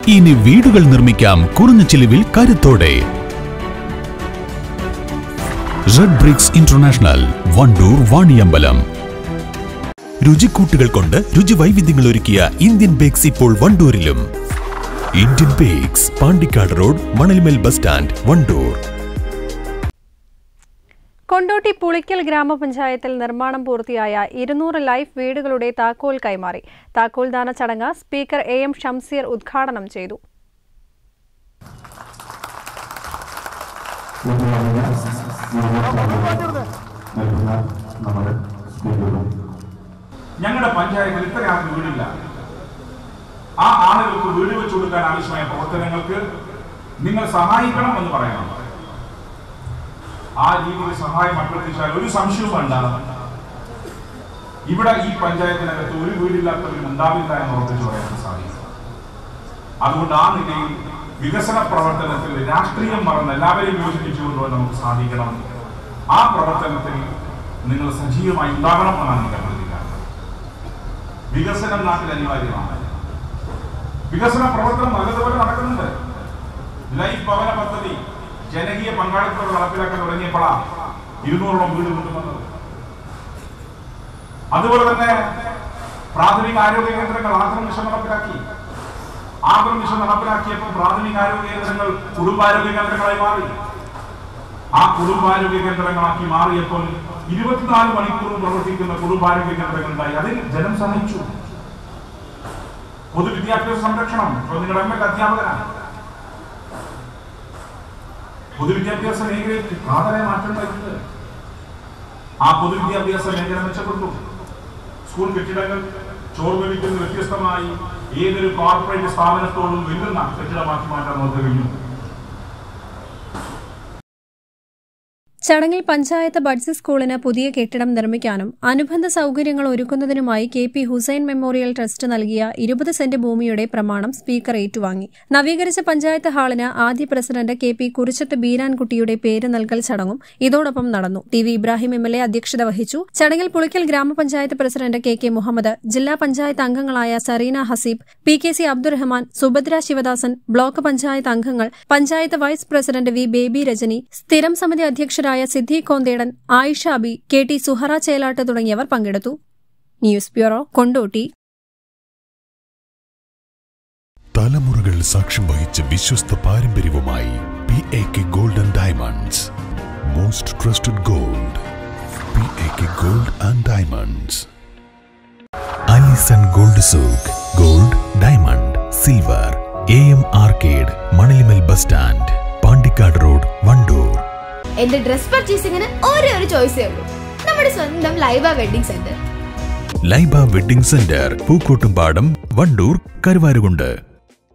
ഇനി വീടുകൾ നിർമ്മിക്കാം കുറഞ്ഞ ചിലവിൽ കരുത്തോടെ red bricks international Wandoor Vaniyambalam രുചിക്കൂട്ടുകൾ കൊണ്ട് രുചി വൈവിധ്യങ്ങൾ ഒരുക്കിയ ഇന്ത്യൻ ബേക്സ് ഇപ്പോൾ വണ്ടൂരിലും Indian bakes Pandikkad road Manalmel bus stand Wandoor Kondotty Pulikkal ഗ്രാമപഞ്ചായത്തിൽ നിർമ്മാണം പൂർത്തിയായ ഇരുന്നൂറ് ലൈഫ് വീടുകളുടെ താക്കോൽ കൈമാറി താക്കോൽ ദാന ചടങ്ങ് സ്പീക്കർ എ എം ഷംസീർ ഉദ്ഘാടനം ചെയ്തു ഞങ്ങളുടെ പഞ്ചായത്തിൽ ഇത്ര ആൾക്ക് വീടില്ല ആ ആളുകൾക്ക് വീട് വെച്ചു കൊടുക്കാൻ ആവശ്യമായ പ്രവർത്തനങ്ങൾക്ക് നിങ്ങൾ സഹായിക്കണം എന്ന് പറയണം ആ രീതിയിൽ സഹായം അഭ്യർത്ഥിച്ചാൽ ഒരു സംശയവും വേണ്ട ഇവിടെ ഈ പഞ്ചായത്തിനകത്ത് ഒരു വീടില്ലാത്തവരും ഉണ്ടാവില്ല എന്ന് ഉറപ്പിച്ചു പറയാൻ സാധിക്കും അതുകൊണ്ട് ആ നിലയിൽ വികസന പ്രവർത്തനത്തിൽ രാഷ്ട്രീയം മറന്ന് എല്ലാവരെയും യോജിപ്പിച്ചുകൊണ്ട് നമുക്ക് സാധിക്കണം ആ പ്രവർത്തനത്തിൽ നിങ്ങൾ സജീവമായി ഉണ്ടാകണം എന്നാണ് എനിക്ക് അഭ്യർത്ഥിക്കാറ് വികസനം നാട്ടിൽ അനിവാര്യമാണ് വികസന പ്രവർത്തനം നല്ലതുപോലെ നടക്കുന്നുണ്ട് ലൈഫ് ഭവന പദ്ധതി ജനകീയ പങ്കാളിത്തത്തോടെ നടപ്പിലാക്കാൻ തുടങ്ങിയപ്പോഴാണ് ഇരുന്നൂറോളം വീട് കൊണ്ടുവന്നത് അതുപോലെ തന്നെ പ്രാഥമിക ആരോഗ്യ കേന്ദ്രങ്ങൾ ആദ്യം മിഷൻ നടപ്പിലാക്കി ആദ്യം മിഷൻ നടപ്പിലാക്കിയപ്പോൾ പ്രാഥമിക ആരോഗ്യ കേന്ദ്രങ്ങൾ കുടുംബാരോഗ്യ കേന്ദ്രങ്ങളായി മാറി ആ കുടുംബാരോഗ്യ കേന്ദ്രങ്ങളാക്കി മാറിയപ്പോൾ ഇരുപത്തിനാല് മണിക്കൂറും പ്രവർത്തിക്കുന്ന കുടുംബാരോഗ്യ കേന്ദ്രങ്ങളുണ്ടായി അതിൽ ജനം സഹായിച്ചു പൊതുവിദ്യാഭ്യാസ സംരക്ഷണം ഇപ്പൊ നിങ്ങളുടെ എം എൽ അധ്യാപകനാണ് പൊതുവിദ്യാഭ്യാസ മേഖലയിൽ കാതലായ മാറ്റം ഉണ്ടായിട്ടുണ്ട് ആ പൊതുവിദ്യാഭ്യാസ മേഖല മെച്ചപ്പെട്ടു സ്കൂൾ കെട്ടിടങ്ങൾ ചോർവലിക്കുന്ന വ്യത്യസ്തമായി ഏതൊരു കോർപ്പറേറ്റ് സ്ഥാപനത്തോടും വെല്ലുന്ന കെട്ടിടമാക്കി മാറ്റാൻ നമുക്ക് കഴിഞ്ഞു ചടങ്ങിൽ പഞ്ചായത്ത് ബഡ്സ് സ്കൂളിന് പുതിയ കെട്ടിടം നിർമ്മിക്കാനും അനുബന്ധ സൗകര്യങ്ങൾ ഒരുക്കുന്നതിനുമായി K P Hussain memorial trust നൽകിയ ഇരുപത് സെന്റ് ഭൂമിയുടെ പ്രമാണം സ്പീക്കർ ഏറ്റുവാങ്ങി നവീകരിച്ച പഞ്ചായത്ത് ഹാളിന് ആദ്യ പ്രസിഡന്റ് കെ പി കുറിച്ചത്ത് ബീരാൻകുട്ടിയുടെ പേര് നൽകൽ ചടങ്ങും ഇതോടൊപ്പം നടന്നു T V Ibrahim M L A അധ്യക്ഷത വഹിച്ചു ചടങ്ങിൽ പുളിക്കൽ ഗ്രാമപഞ്ചായത്ത് പ്രസിഡന്റ് കെ കെ മുഹമ്മദ് ജില്ലാ പഞ്ചായത്ത് അംഗങ്ങളായ Sareena Haseeb P K C Abdurahman Subhadra Sivadasan block panchayat അംഗങ്ങൾ panchayat vice president V Baby Rajani സ്ഥിരം സമിതി അധ്യക്ഷരായ സിദ്ധി കോന്തേടൻ ആയിഷ അബി കെ ടി സുഹറ ചേലാട്ട് തുടങ്ങിയവർ പങ്കെടുത്തു ന്യൂസ് ബ്യൂറോ കൊണ്ടോട്ടി തലമുറകൾ സാക്ഷ്യം വഹിച്ച വിശ്വസ്ത പാരമ്പര്യവുമായി P A K gold and diamonds most trusted gold P A K gold and diamonds Alison gold souk gold diamond silver A M arcade Manalimal bus stand Pandikkad road Wandoor എന്റെ dress പർച്ചേസിംഗിന് ഒരേ ഒരു ചോയ്സേ ഉള്ളൂ നമ്മുടെ സ്വന്തം Laiba wedding centre Laiba wedding centre Pookkottumpadam Wandoor Karuvarakundu